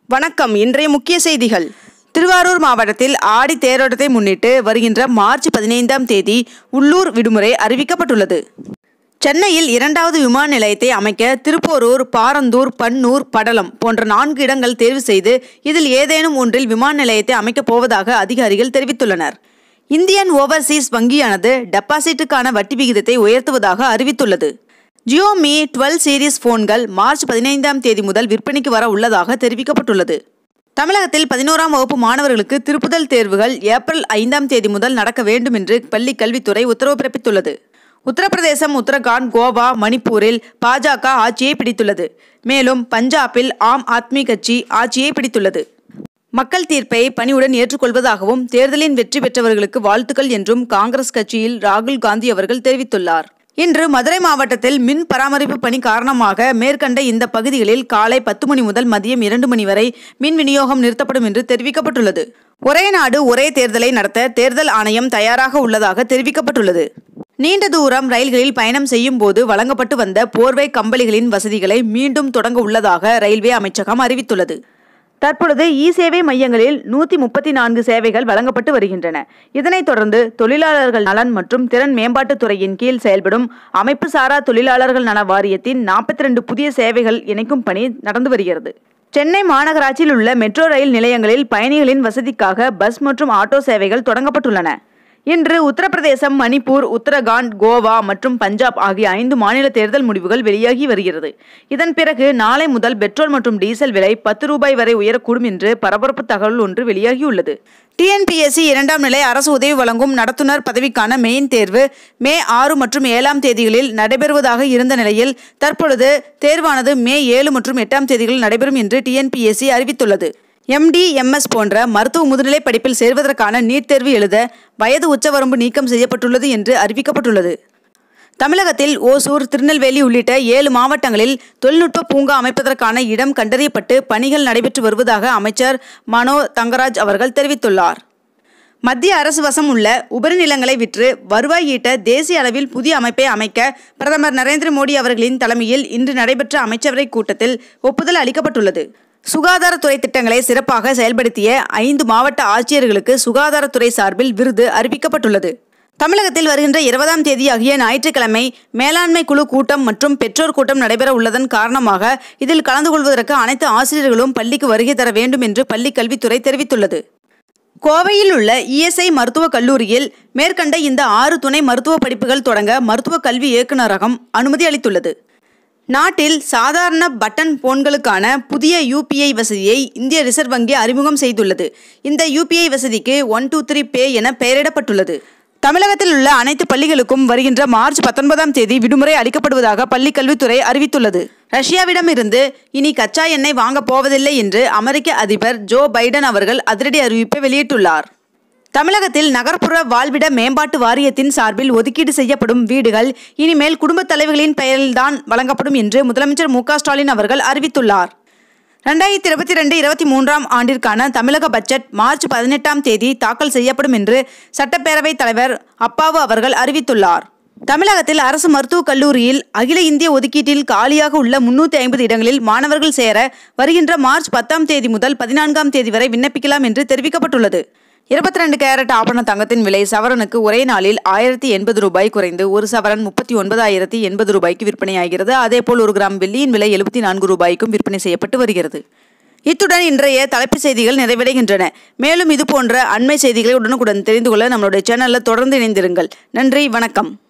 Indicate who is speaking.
Speaker 1: வணக்கம் இன்றைய முக்கிய செய்திகள் திருவாரூர் மாவட்டத்தில் ஆடி தேரோட்டத்தை முன்னிட்டு வருகின்ற மார்ச் பதினைந்தாம் தேதி உள்ளூர் விடுமுறை அறிவிக்கப்பட்டுள்ளது சென்னையில் இரண்டாவது விமான நிலையத்தை அமைக்க திருப்போரூர் பாரந்தூர் பன்னூர் படலம் போன்ற நான்கு இடங்கள் தேர்வு செய்து இதில் ஏதேனும் ஒன்றில் விமான நிலையத்தை அமைக்கப் போவதாக அதிகாரிகள் தெரிவித்துள்ளனர் இந்தியன் ஓவர்சீஸ் வங்கியானது டெபாசிட்டுக்கான வட்டி விகிதத்தை உயர்த்துவதாக அறிவித்துள்ளது ஜியோமி டுவெல் சீரிஸ் போன்கள் மார்ச் பதினைந்தாம் தேதி முதல் விற்பனைக்கு வர உள்ளதாக தெரிவிக்கப்பட்டுள்ளது தமிழகத்தில் பதினோராம் வகுப்பு மாணவர்களுக்கு திருப்புதல் தேர்வுகள் ஏப்ரல் ஐந்தாம் தேதி முதல் நடக்க வேண்டும் என்று பள்ளி கல்வித்துறை உத்தரவு பிறப்பித்துள்ளது உத்தரப்பிரதேசம் உத்தரகாண்ட் கோவா மணிப்பூரில் பாஜக ஆட்சியை பிடித்துள்ளது மேலும் பஞ்சாபில் ஆம் ஆத்மி கட்சி ஆட்சியை பிடித்துள்ளது மக்கள் தீர்ப்பை பணிவுடன் ஏற்றுக்கொள்வதாகவும் தேர்தலின் வெற்றி பெற்றவர்களுக்கு வாழ்த்துக்கள் என்றும் காங்கிரஸ் கட்சியில் ராகுல் காந்தி அவர்கள் தெரிவித்துள்ளார் இன்று மதுரை மாவட்டத்தில் மின் பராமரிப்பு பணி காரணமாக மேற்கண்ட இந்த பகுதிகளில் காலை பத்து மணி முதல் மதியம் இரண்டு மணி வரை மின் விநியோகம் நிறுத்தப்படும் என்று தெரிவிக்கப்பட்டுள்ளது ஒரே நாடு ஒரே தேர்தலை நடத்த தேர்தல் ஆணையம் தயாராக உள்ளதாக தெரிவிக்கப்பட்டுள்ளது நீண்ட தூரம் ரயில்களில் பயணம் செய்யும் போது வழங்கப்பட்டு வந்த போர்வை கம்பளிகளின் வசதிகளை மீண்டும் தொடங்க உள்ளதாக ரயில்வே அமைச்சகம் அறிவித்துள்ளது தற்பொழுது இ சேவை மையங்களில் நூற்றி முப்பத்தி நான்கு சேவைகள் வழங்கப்பட்டு வருகின்றன இதனைத் தொடர்ந்து தொழிலாளர்கள் நலன் மற்றும் திறன் மேம்பாட்டுத் துறையின் கீழ் செயல்படும் அமைப்பு சாரா தொழிலாளர்கள் நல வாரியத்தின் நாற்பத்தி ரெண்டு புதிய சேவைகள் இணைக்கும் பணி நடந்து வருகிறது சென்னை மாநகராட்சியில் உள்ள மெட்ரோ ரயில் நிலையங்களில் பயணிகளின் வசதிக்காக பஸ் மற்றும் ஆட்டோ சேவைகள் தொடங்கப்பட்டுள்ளன இன்று உத்தரப்பிரதேசம் மணிப்பூர் உத்தரகாண்ட் கோவா மற்றும் பஞ்சாப் ஆகிய ஐந்து மாநில தேர்தல் முடிவுகள் வெளியாகி வருகிறது இதன் பிறகு நாளை முதல் பெட்ரோல் மற்றும் டீசல் விலை பத்து ரூபாய் வரை உயரக்கூடும் என்று பரபரப்பு தகவல் ஒன்று வெளியாகியுள்ளது டிஎன்பிஎஸ்சி இரண்டாம் நிலை அரசு உதவி வழங்கும் நடத்துனர் பதவிக்கான மெயின் தேர்வு மே ஆறு மற்றும் ஏழாம் தேதிகளில் நடைபெறுவதாக இருந்த நிலையில் தற்பொழுது தேர்வானது மே ஏழு மற்றும் எட்டாம் தேதிகளில் நடைபெறும் என்று டிஎன்பிஎஸ்சி அறிவித்துள்ளது எம்டி எம்எஸ் போன்ற மருத்துவ முதுநிலை படிப்பில் சேர்வதற்கான நீட் தேர்வு எழுத வயது உச்சவரம்பு நீக்கம் செய்யப்பட்டுள்ளது என்று அறிவிக்கப்பட்டுள்ளது தமிழகத்தில் ஓசூர் திருநெல்வேலி உள்ளிட்ட ஏழு மாவட்டங்களில் தொழில்நுட்ப பூங்கா அமைப்பதற்கான இடம் கண்டறியப்பட்டு பணிகள் நடைபெற்று வருவதாக அமைச்சர் மனோ தங்கராஜ் அவர்கள் தெரிவித்துள்ளார் மத்திய அரசு வசம் உள்ள உபரி நிலங்களை விற்று வருவாய் ஈட்ட தேசிய அளவில் புதிய அமைப்பை அமைக்க பிரதமர் நரேந்திர மோடி அவர்களின் தலைமையில் இன்று நடைபெற்ற அமைச்சரவை கூட்டத்தில் ஒப்புதல் அளிக்கப்பட்டுள்ளது சுகாதாரத்துறை திட்டங்களை சிறப்பாக செயல்படுத்திய ஐந்து மாவட்ட ஆட்சியர்களுக்கு சுகாதாரத்துறை சார்பில் விருது அறிவிக்கப்பட்டுள்ளது தமிழகத்தில் வருகின்ற இருபதாம் தேதி ஆகிய ஞாயிற்றுக்கிழமை மேலாண்மை குழு கூட்டம் மற்றும் பெற்றோர் கூட்டம் நடைபெற உள்ளதன் காரணமாக இதில் கலந்து கொள்வதற்கு அனைத்து ஆசிரியர்களும் பள்ளிக்கு வருகை தர வேண்டும் என்று பள்ளிக் கல்வித்துறை தெரிவித்துள்ளது கோவையில் உள்ள இஎஸ்ஐ மருத்துவக் கல்லூரியில் மேற்கண்ட இந்த ஆறு துணை மருத்துவ படிப்புகள் தொடங்க மருத்துவ கல்வி இயக்குநரகம் அனுமதி அளித்துள்ளது நாட்டில் சாதாரண பட்டன் போன்களுக்கான புதிய யூபிஐ வசதியை இந்திய ரிசர்வ் வங்கி அறிமுகம் செய்துள்ளது இந்த யூபிஐ வசதிக்கு ஒன் டூ த்ரீ பே என பெயரிடப்பட்டுள்ளது தமிழகத்தில் உள்ள அனைத்து பள்ளிகளுக்கும் வருகின்ற மார்ச் பத்தொன்பதாம் தேதி விடுமுறை அளிக்கப்படுவதாக பள்ளிக் கல்வித்துறை அறிவித்துள்ளது ரஷ்யாவிடமிருந்து இனி கச்சா எண்ணெய் வாங்கப் போவதில்லை என்று அமெரிக்க அதிபர் ஜோ பைடன் அவர்கள் அதிரடி அறிவிப்பை வெளியிட்டுள்ளார் தமிழகத்தில் நகர்ப்புற வாழ்விட மேம்பாட்டு வாரியத்தின் சார்பில் ஒதுக்கீடு செய்யப்படும் வீடுகள் இனிமேல் குடும்பத் தலைவர்களின் பெயரில்தான் வழங்கப்படும் என்று முதலமைச்சர் மு க ஸ்டாலின் அவர்கள் அறிவித்துள்ளார் ரெண்டாயிரத்தி இருபத்தி ரெண்டு இருபத்தி மூன்றாம் ஆண்டிற்கான தமிழக பட்ஜெட் மார்ச் பதினெட்டாம் தேதி தாக்கல் செய்யப்படும் என்று சட்டப்பேரவைத் தலைவர் அப்பாவு அவர்கள் அறிவித்துள்ளார் தமிழகத்தில் அரசு மருத்துவக் கல்லூரியில் அகில இந்திய ஒதுக்கீட்டில் காலியாக உள்ள முன்னூற்றி ஐம்பது இடங்களில் மாணவர்கள் சேர வருகின்ற மார்ச் பத்தாம் தேதி முதல் பதினான்காம் தேதி வரை விண்ணப்பிக்கலாம் என்று தெரிவிக்கப்பட்டுள்ளது இருபத்தி ரெண்டு கேரட் ஆபரண தங்கத்தின் விலை சவரனுக்கு ஒரே நாளில் ஆயிரத்தி எண்பது ரூபாய் குறைந்து ஒரு சவரன் முப்பத்தி ஒன்பதாயிரத்தி எண்பது ரூபாய்க்கு விற்பனையாகிறது அதேபோல் ஒரு கிராம் வெள்ளியின் விலை எழுபத்தி நான்கு ரூபாய்க்கும் விற்பனை செய்யப்பட்டு வருகிறது இத்துடன் இன்றைய தலைப்புச் செய்திகள் நிறைவடைகின்றன மேலும் இது போன்ற அண்மை செய்திகளை உடனுக்குடன் தெரிந்து கொள்ள நம்மளுடைய சேனலில் தொடர்ந்து இணைந்திருங்கள் நன்றி வணக்கம்